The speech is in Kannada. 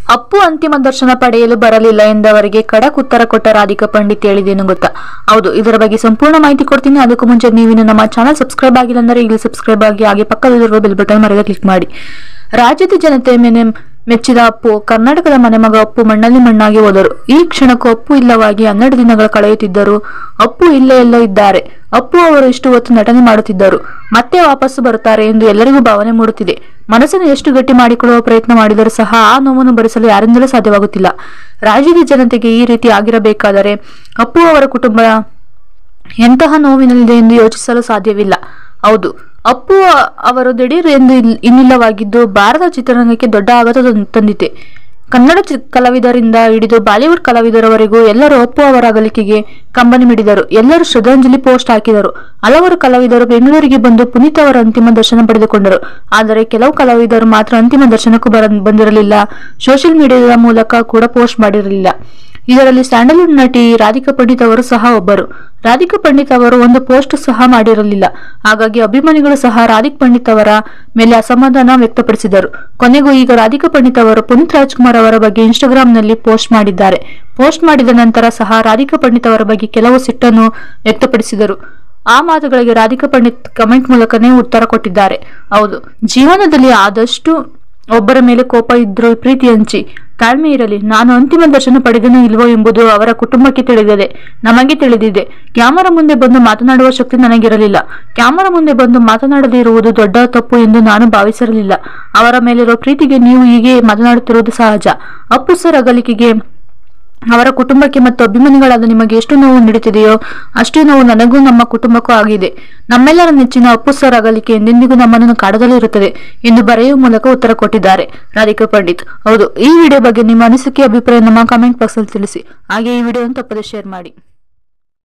ಅಪ್ಪು ಅಂತಿಮ ದರ್ಶನ ಪಡೆಯಲು ಬರಲಿಲ್ಲ ಎಂದವರಿಗೆ ಖಡಕ್ ಉತ್ತರ ಕೊಟ್ಟ ರಾಧಿಕಾ ಪಂಡಿತ್ ಹೇಳಿದೇನು ಗೊತ್ತಾ ಹೌದು ಇದರ ಬಗ್ಗೆ ಸಂಪೂರ್ಣ ಮಾಹಿತಿ ಕೊಡ್ತೀನಿ ಅದಕ್ಕೂ ಮುಂಚೆ ನೀವಿನ್ನು ನಮ್ಮ ಚಾನಲ್ ಸಬ್ಸ್ಕ್ರೈಬ್ ಆಗಿಲ್ಲ ಅಂದರೆ ಈಗಲೇ ಸಬ್ಸ್ಕ್ರೈಬ್ ಆಗಿ ಹಾಗೆ ಪಕ್ಕದಲ್ಲಿರುವ ಬೆಲ್ ಬಟನ್ ಮರೆಯದೆ ಕ್ಲಿಕ್ ಮಾಡಿ ರಾಜ್ಯದ ಜನತೆ ಮೇಲೆ ಮೆಚ್ಚಿದ ಅಪ್ಪು ಕರ್ನಾಟಕದ ಮನೆಮಗ ಅಪ್ಪು ಮಣ್ಣಲ್ಲಿ ಮಣ್ಣಾಗಿ ಹೋದರು ಈ ಕ್ಷಣಕ್ಕೂ ಅಪ್ಪು ಇಲ್ಲವಾಗಿ ಹನ್ನೆರಡು ದಿನಗಳು ಕಳೆಯುತ್ತಿದ್ದರು ಅಪ್ಪು ಇಲ್ಲೇ ಎಲ್ಲೋ ಇದ್ದಾರೆ ಅಪ್ಪು ಅವರು ಇಷ್ಟು ಹೊತ್ತು ನಟನೆ ಮಾಡುತ್ತಿದ್ದರು ಮತ್ತೆ ವಾಪಸ್ಸು ಬರುತ್ತಾರೆ ಎಂದು ಎಲ್ಲರಿಗೂ ಭಾವನೆ ಮೂಡುತ್ತಿದೆ ಮನಸ್ಸನ್ನು ಎಷ್ಟು ಗಟ್ಟಿ ಮಾಡಿಕೊಳ್ಳುವ ಪ್ರಯತ್ನ ಮಾಡಿದರೂ ಸಹ ಆ ನೋವನ್ನು ಭರಿಸಲು ಯಾರಿಂದಲೂ ಸಾಧ್ಯವಾಗುತ್ತಿಲ್ಲ ರಾಜ್ಯದ ಜನತೆಗೆ ಈ ರೀತಿ ಆಗಿರಬೇಕಾದರೆ ಅಪ್ಪು ಅವರ ಕುಟುಂಬ ಎಂತಹ ನೋವಿನಲ್ಲಿದೆ ಎಂದು ಯೋಚಿಸಲು ಸಾಧ್ಯವಿಲ್ಲ ಹೌದು ಅಪ್ಪು ಅವರು ದಿಢೀರ್ ಎಂದು ಇಲ್- ಇನ್ನಿಲ್ಲವಾಗಿದ್ದು ಭಾರತ ಚಿತ್ರರಂಗಕ್ಕೆ ದೊಡ್ಡ ಆಘಾತ ತಂ- ತಂದಿದೆ ಕನ್ನಡ ಚಿ- ಕಲಾವಿದರಿಂದ ಹಿಡಿದು ಬಾಲಿವುಡ್ ಕಲಾವಿದರವರೆಗೂ ಎಲ್ಲರೂ ಅಪ್ಪು ಅವರ ಅಗಲಿಕೆಗೆ ಕಂಬನಿ ಮಿಡಿದರು ಎಲ್ಲರೂ ಶ್ರದ್ಧಾಂಜಲಿ ಪೋಸ್ಟ್ ಹಾಕಿದರು ಹಲವಾರು ಕಲಾವಿದರು ಬೆಂಗಳೂರಿಗೆ ಬಂದು ಪುನೀತ್ ಅವರ ಅಂತಿಮ ದರ್ಶನ ಪಡೆದುಕೊಂಡರು ಆದರೆ ಕೆಲವು ಕಲಾವಿದರು ಮಾತ್ರ ಅಂತಿಮ ದರ್ಶನಕ್ಕೂ ಬರ ಬಂದಿರಲಿಲ್ಲ ಸೋಷಿಯಲ್ ಮೀಡಿಯಾದ ಮೂಲಕ ಕೂಡ ಪೋಸ್ಟ್ ಮಾಡಿರಲಿಲ್ಲ ಇದರಲ್ಲಿ ಸ್ಯಾಂಡಲ್ವುಡ್ ನಟಿ ರಾಧಿಕಾ ಪಂಡಿತ್ ಅವರು ಸಹ ಒಬ್ಬರು ರಾಧಿಕಾ ಪಂಡಿತ್ ಅವರು ಒಂದು ಪೋಸ್ಟ್ ಸಹ ಮಾಡಿರಲಿಲ್ಲ ಹಾಗಾಗಿ ಅಭಿಮಾನಿಗಳು ಸಹ ರಾಧಿಕ್ ಪಂಡಿತ್ ಅವರ ಮೇಲೆ ಅಸಮಾಧಾನ ವ್ಯಕ್ತಪಡಿಸಿದರು ಕೊನೆಗೂ ಈಗ ರಾಧಿಕಾ ಪಂಡಿತ್ ಅವರು ಪುನೀತ್ ರಾಜ್ಕುಮಾರ್ ಅವರ ಬಗ್ಗೆ ಇನ್ಸ್ಟಾಗ್ರಾಂನಲ್ಲಿ ಪೋಸ್ಟ್ ಮಾಡಿದ್ದಾರೆ ಪೋಸ್ಟ್ ಮಾಡಿದ ನಂತರ ಸಹ ರಾಧಿಕಾ ಪಂಡಿತ್ ಅವರ ಬಗ್ಗೆ ಕೆಲವು ಸಿಟ್ಟನ್ನು ವ್ಯಕ್ತಪಡಿಸಿದರು ಆ ಮಾತುಗಳಿಗೆ ರಾಧಿಕಾ ಪಂಡಿತ್ ಕಮೆಂಟ್ ಮೂಲಕನೇ ಉತ್ತರ ಕೊಟ್ಟಿದ್ದಾರೆ ಹೌದು ಜೀವನದಲ್ಲಿ ಆದಷ್ಟು ಒಬ್ಬರ ಮೇಲೆ ಕೋಪ ಇದ್ರೂ ಪ್ರೀತಿ ಹಂಚಿ ತಾಳ್ಮೆ ಇರಲಿ ನಾನು ಅಂತಿಮ ದರ್ಶನ ಪಡೆದನೋ ಇಲ್ವೋ ಎಂಬುದು ಅವರ ಕುಟುಂಬಕ್ಕೆ ತಿಳಿದಿದೆ ನಮಗೆ ತಿಳಿದಿದೆ ಕ್ಯಾಮರಾ ಮುಂದೆ ಬಂದು ಮಾತನಾಡುವ ಶಕ್ತಿ ನನಗಿರಲಿಲ್ಲ ಕ್ಯಾಮರಾ ಮುಂದೆ ಬಂದು ಮಾತನಾಡದೇ ಇರುವುದು ದೊಡ್ಡ ತಪ್ಪು ಎಂದು ನಾನು ಭಾವಿಸಿರಲಿಲ್ಲ ಅವರ ಮೇಲಿರೋ ಪ್ರೀತಿಗೆ ನೀವು ಹೀಗೆ ಮಾತನಾಡುತ್ತಿರುವುದು ಸಹಜ ಅಪ್ಪು ಸರ್ ಅಗಲಿಕೆಗೆ ಅವರ ಕುಟುಂಬಕ್ಕೆ ಮತ್ತು ಅಭಿಮಾನಿಗಳಾದ ನಿಮಗೆ ಎಷ್ಟು ನೋವು ನೀಡುತ್ತಿದೆಯೋ ಅಷ್ಟೇ ನೋವು ನನಗೂ ನಮ್ಮ ಕುಟುಂಬಕ್ಕೂ ಆಗಿದೆ ನಮ್ಮೆಲ್ಲರ ನೆಚ್ಚಿನ ಅಪ್ಪು ಸರ್ ಅಗಲಿಕೆ ಎಂದೆಂದಿಗೂ ನಮ್ಮನ್ನು ಕಾಡದಲ್ಲೇ ಇರುತ್ತದೆ ಎಂದು ಬರೆಯುವ ಮೂಲಕ ಉತ್ತರ ಕೊಟ್ಟಿದ್ದಾರೆ ರಾಧಿಕಾ ಪಂಡಿತ್ ಹೌದು ಈ ವಿಡಿಯೋ ಬಗ್ಗೆ ನಿಮ್ಮ ಅನಿಸಿಕೆ ಅಭಿಪ್ರಾಯ ನಮ್ಮ ಕಾಮೆಂಟ್ ಬಾಕ್ಸ್ ಅಲ್ಲಿ ತಿಳಿಸಿ ಹಾಗೆ ಈ ವಿಡಿಯೋವನ್ನು ತಪ್ಪದೆ ಶೇರ್ ಮಾಡಿ